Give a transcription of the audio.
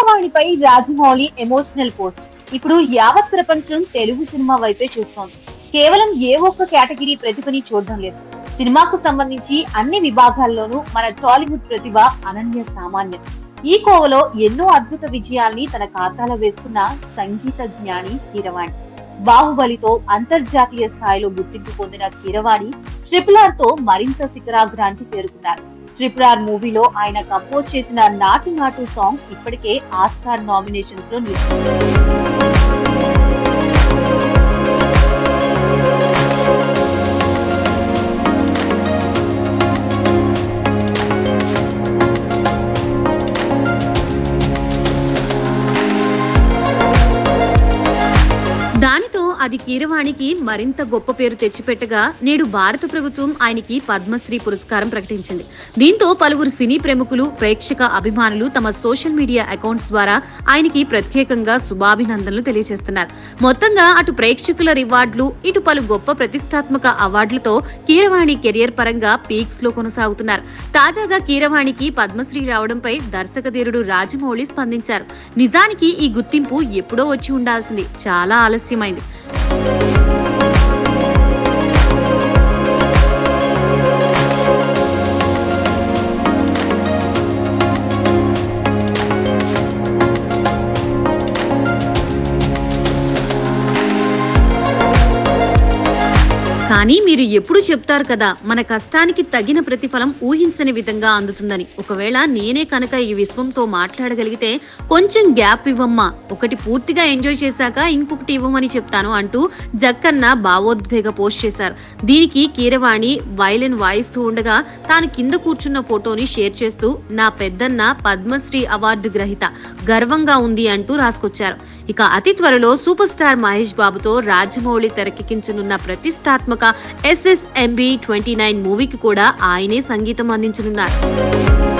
కీరవాణిపై Rajamouli emotional post ఇప్పుడు యావత్ ప్రపంచం తెలుగు సినిమా వైపే చూస్తోంది కేవలం ఏ ఒక్క కేటగిరీ ప్రతిభని చూడడం లేదు సినిమాకు సంబంధించి అన్ని విభాగాల్లోనూ మన టాలీవుడ్ ప్రతిభ అనన్య సామాన్యం ఈ కోవలో ఎన్నో అద్భుత విజయాల్ని తన ఖాతాలో వేసుకున్న సంగీత జ్ఞాని కీరవాణి బాహుబలితో అంతర్జాతీయ స్థాయిలో గుర్తింపు పొందిన కీరవాణి ట్రిపుల్ ఆర్ తో మరింత శిఖరాగ్రానికి చేరుకున్నారు ట్రిపుల్ ఆర్ మూవీలో ఆయన కంపోజ్ చేసిన నాటు నాటు సాంగ్ ఇప్పటికే ఆస్కార్ నామినేషన్స్ లో నిలిచింది దానితో అది కీరవాణికి మరింత గొప్ప పేరు తెచ్చిపెట్టగా నేడు భారత ప్రభుత్వం ఆయనకి పద్మశ్రీ పురస్కారం ప్రకటించింది దీంతో పలువురు సినీ ప్రముఖులు ప్రేక్షక అభిమానులు తమ సోషల్ మీడియా అకౌంట్స్ ద్వారా ఆయనకి ప్రత్యేకంగా శుభాభినందనలు తెలియజేస్తున్నారు మొత్తంగా అటు ప్రేక్షకుల రివార్డులు ఇటు పలు గొప్ప ప్రతిష్టాత్మక అవార్డులతో కీరవాణి కెరియర్ పరంగా పీక్స్ లో కొనసాగుతున్నారు తాజాగా కీరవాణికి పద్మశ్రీ రావడంపై దర్శకధీరుడు రాజమౌళి స్పందించారు నిజానికి ఈ గుర్తింపు ఎప్పుడో వచ్చి ఉండాల్సింది చాలా ఆలస్యమైంది కానీ మీరు ఎప్పుడు చెప్తారు కదా మన కష్టానికి తగిన ప్రతిఫలం ఊహించని విధంగా అందుతుందని ఒకవేళ నేనే కనుక ఈ విశ్వంతో మాట్లాడగలిగితే కొంచెం గ్యాప్ ఇవ్వమ్మా ఒకటి పూర్తిగా ఎంజాయ్ చేశాక ఇంకొకటి ఇవ్వమని చెప్తాను అంటూ జక్కన్న భావోద్వేగ పోస్ట్ చేశారు దీనికి కీరవాణి వైలిన్ వాయిస్తూ ఉండగా తాను కింద కూర్చున్న ఫోటోని షేర్ చేస్తూ నా పెద్దన్న పద్మశ్రీ అవార్డు గ్రహీత గర్వంగా ఉంది అంటూ రాసుకొచ్చారు ఇక అతి త్వరలో సూపర్ స్టార్ మహేష్ బాబుతో రాజమౌళి తెరకెక్కించనున్న ప్రతిష్టాత్మక ఎస్ఎస్ఎంబి ట్వంటీ నైన్ మూవీకి కూడా ఆయనే సంగీతం అందించనున్నారు